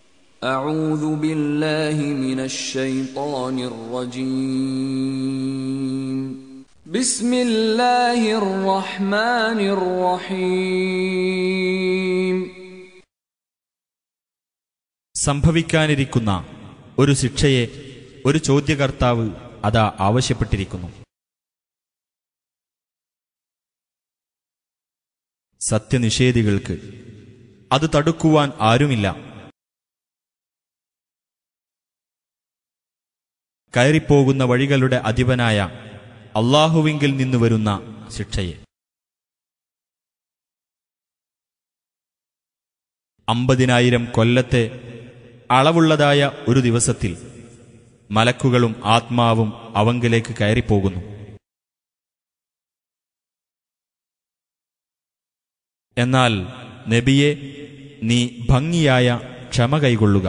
أعوذ بالله من الشيطان الرجيم بسم الله الرحمن الرحيم സംഭവിക്കാനിരിക്കുന്ന ഒരു ശിക്ഷയെ ഒരു ചോദ്യകർത്താവ് അതാ ആവശ്യപ്പെട്ടിരിക്കുന്നു സത്യനിഷേധികൾക്ക് അത് തടുക്കുവാൻ ആരുമില്ല കയറിപ്പോകുന്ന വഴികളുടെ അധിപനായ അള്ളാഹുവിങ്കിൽ നിന്ന് വരുന്ന ശിക്ഷയെ അമ്പതിനായിരം കൊല്ലത്തെ അളവുള്ളതായ ഒരു ദിവസത്തിൽ മലക്കുകളും ആത്മാവും അവങ്കിലേക്ക് കയറിപ്പോകുന്നു എന്നാൽ നബിയെ നീ ഭംഗിയായ ക്ഷമ കൈകൊള്ളുക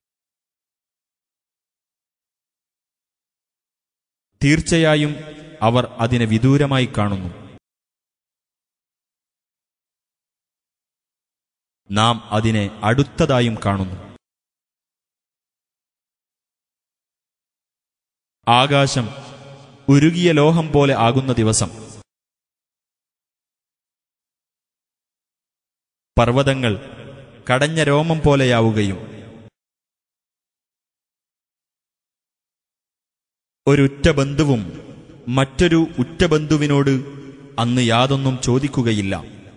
തീർച്ചയായും അവർ അതിനെ വിദൂരമായി കാണുന്നു നാം അതിനെ അടുത്തതായും കാണുന്നു ആകാശം ഉരുകിയ ലോഹം പോലെ ആകുന്ന ദിവസം പർവ്വതങ്ങൾ കടഞ്ഞ രോമം പോലെയാവുകയും ഒരുറ്റ ബന്ധുവും മറ്റൊരു ഉറ്റ ബന്ധുവിനോട് അന്ന് യാതൊന്നും ചോദിക്കുകയില്ല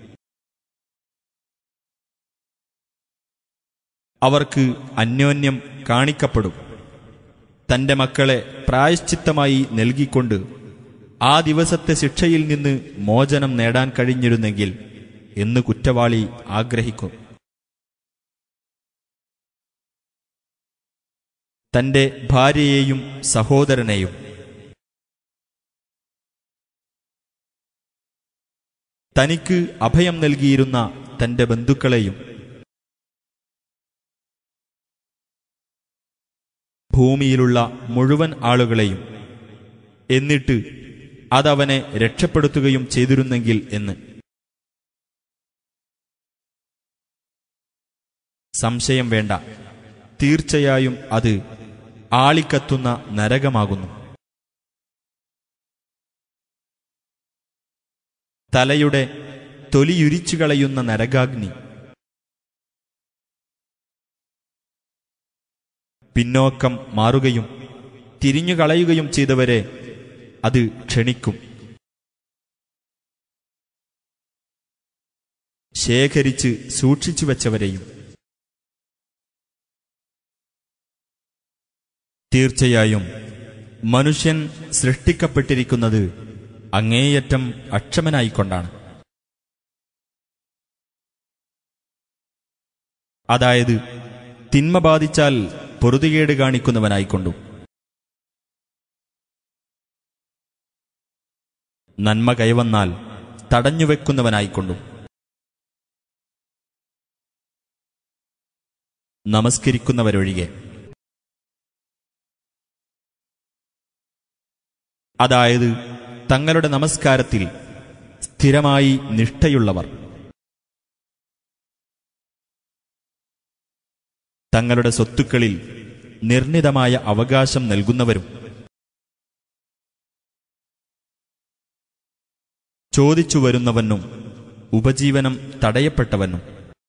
അവർക്ക് അന്യോന്യം കാണിക്കപ്പെടും തന്റെ മക്കളെ പ്രായശ്ചിത്തമായി നൽകിക്കൊണ്ട് ആ ദിവസത്തെ ശിക്ഷയിൽ നിന്ന് മോചനം നേടാൻ കഴിഞ്ഞിരുന്നെങ്കിൽ എന്ന് കുറ്റവാളി ആഗ്രഹിക്കും തന്റെ ഭാര്യയെയും സഹോദരനെയും തനിക്ക് അഭയം നൽകിയിരുന്ന തന്റെ ബന്ധുക്കളെയും ഭൂമിയിലുള്ള മുഴുവൻ ആളുകളെയും എന്നിട്ട് അതവനെ രക്ഷപ്പെടുത്തുകയും ചെയ്തിരുന്നെങ്കിൽ എന്ന് സംശയം വേണ്ട തീർച്ചയായും അത് ആളിക്കത്തുന്ന നരകമാകുന്നു തലയുടെ തൊലിയുരിച്ചു കളയുന്ന നരകാഗ്നി പിന്നോക്കം മാറുകയും തിരിഞ്ഞുകളയുകയും ചെയ്തവരെ അത് ക്ഷണിക്കും ശേഖരിച്ച് സൂക്ഷിച്ചു വച്ചവരെയും തീർച്ചയായും മനുഷ്യൻ സൃഷ്ടിക്കപ്പെട്ടിരിക്കുന്നത് അങ്ങേയറ്റം അക്ഷമനായിക്കൊണ്ടാണ് അതായത് തിന്മ ബാധിച്ചാൽ പൊറുതികേട് കാണിക്കുന്നവനായിക്കൊണ്ടും നന്മ കൈവന്നാൽ തടഞ്ഞുവെക്കുന്നവനായിക്കൊണ്ടും നമസ്കരിക്കുന്നവരൊഴികെ അതായത് തങ്ങളുടെ നമസ്കാരത്തിൽ സ്ഥിരമായി നിഷ്ഠയുള്ളവർ തങ്ങളുടെ സ്വത്തുക്കളിൽ നിർണിതമായ അവകാശം നൽകുന്നവരും ചോദിച്ചു വരുന്നവനും ഉപജീവനം തടയപ്പെട്ടവനും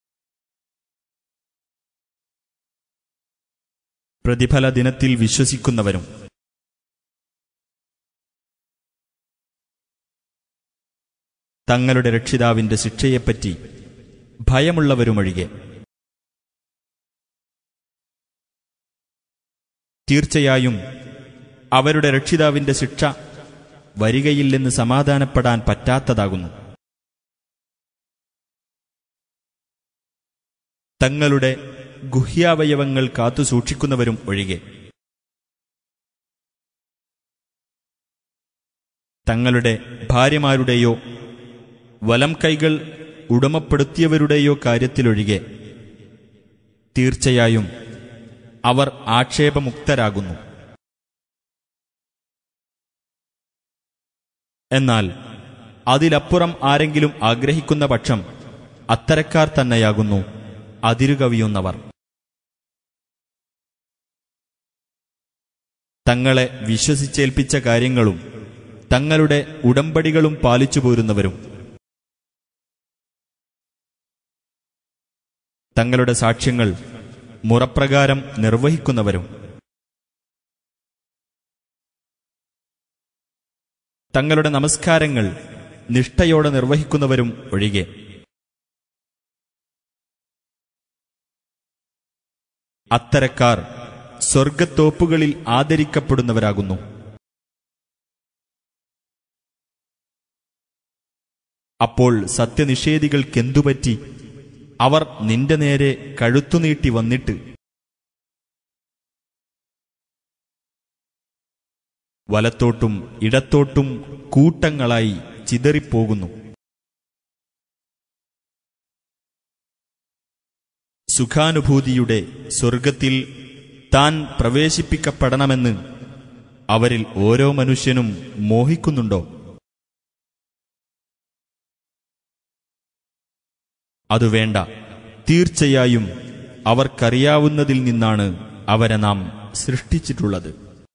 പ്രതിഫല ദിനത്തിൽ വിശ്വസിക്കുന്നവരും തങ്ങളുടെ രക്ഷിതാവിന്റെ ശിക്ഷയെപ്പറ്റി ഭയമുള്ളവരുമൊഴികെ തീർച്ചയായും അവരുടെ രക്ഷിതാവിന്റെ ശിക്ഷ വരികയില്ലെന്ന് സമാധാനപ്പെടാൻ പറ്റാത്തതാകുന്നു തങ്ങളുടെ ഗുഹ്യാവയവങ്ങൾ കാത്തുസൂക്ഷിക്കുന്നവരും ഒഴികെ തങ്ങളുടെ ഭാര്യമാരുടെയോ വലം കൈകൾ ഉടമപ്പെടുത്തിയവരുടെയോ കാര്യത്തിലൊഴികെ തീർച്ചയായും അവർ ആക്ഷേപമുക്തരാകുന്നു എന്നാൽ അതിലപ്പുറം ആരെങ്കിലും ആഗ്രഹിക്കുന്ന പക്ഷം അത്തരക്കാർ തന്നെയാകുന്നു അതിരുകവിയുന്നവർ തങ്ങളെ വിശ്വസിച്ചേൽപ്പിച്ച കാര്യങ്ങളും തങ്ങളുടെ ഉടമ്പടികളും പാലിച്ചു പോരുന്നവരും തങ്ങളുടെ സാക്ഷ്യങ്ങൾ മുറപ്രകാരം നിർവഹിക്കുന്നവരും തങ്ങളുടെ നമസ്കാരങ്ങൾ നിഷ്ഠയോടെ നിർവഹിക്കുന്നവരും ഒഴികെ അത്തരക്കാർ സ്വർഗത്തോപ്പുകളിൽ ആദരിക്കപ്പെടുന്നവരാകുന്നു അപ്പോൾ സത്യനിഷേധികൾക്കെന്തുപറ്റി അവർ നിന്റെ നേരെ കഴുത്തുനീട്ടി വന്നിട്ട് വലത്തോട്ടും ഇടത്തോട്ടും കൂട്ടങ്ങളായി ചിതറിപ്പോകുന്നു സുഖാനുഭൂതിയുടെ സ്വർഗത്തിൽ താൻ പ്രവേശിപ്പിക്കപ്പെടണമെന്ന് അവരിൽ ഓരോ മനുഷ്യനും മോഹിക്കുന്നുണ്ടോ അതു വേണ്ട തീർച്ചയായും അവർക്കറിയാവുന്നതിൽ നിന്നാണ് അവരെ നാം സൃഷ്ടിച്ചിട്ടുള്ളത്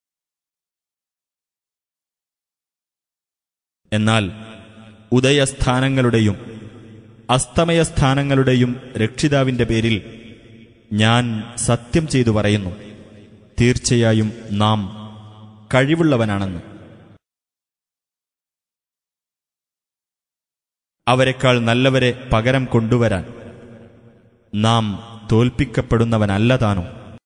എന്നാൽ ഉദയസ്ഥാനങ്ങളുടെയും അസ്തമയസ്ഥാനങ്ങളുടെയും രക്ഷിതാവിന്റെ പേരിൽ ഞാൻ സത്യം ചെയ്തു പറയുന്നു തീർച്ചയായും നാം കഴിവുള്ളവനാണെന്ന് അവരെക്കാൾ നല്ലവരെ പകരം കൊണ്ടുവരാൻ നാം തോൽപ്പിക്കപ്പെടുന്നവനല്ല താനും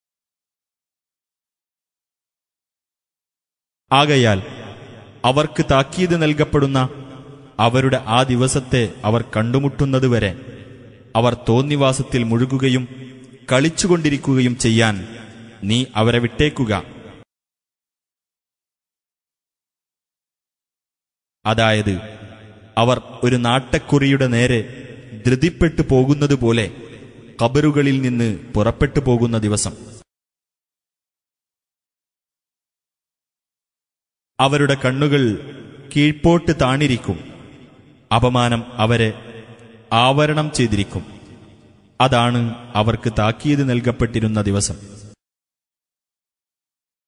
ആകയാൽ അവർക്ക് താക്കീത് നൽകപ്പെടുന്ന അവരുടെ ആ ദിവസത്തെ അവർ കണ്ടുമുട്ടുന്നതുവരെ അവർ തോന്നിവാസത്തിൽ മുഴുകുകയും കളിച്ചുകൊണ്ടിരിക്കുകയും ചെയ്യാൻ നീ അവരെ വിട്ടേക്കുക അതായത് അവർ ഒരു നാട്ടക്കുറിയുടെ നേരെ ധൃതിപ്പെട്ടു പോകുന്നതുപോലെ കബറുകളിൽ നിന്ന് പുറപ്പെട്ടു പോകുന്ന ദിവസം അവരുടെ കണ്ണുകൾ കീഴ്പോട്ട് താണിരിക്കും അപമാനം അവരെ ആവരണം ചെയ്തിരിക്കും അതാണ് അവർക്ക് താക്കീത് നൽകപ്പെട്ടിരുന്ന ദിവസം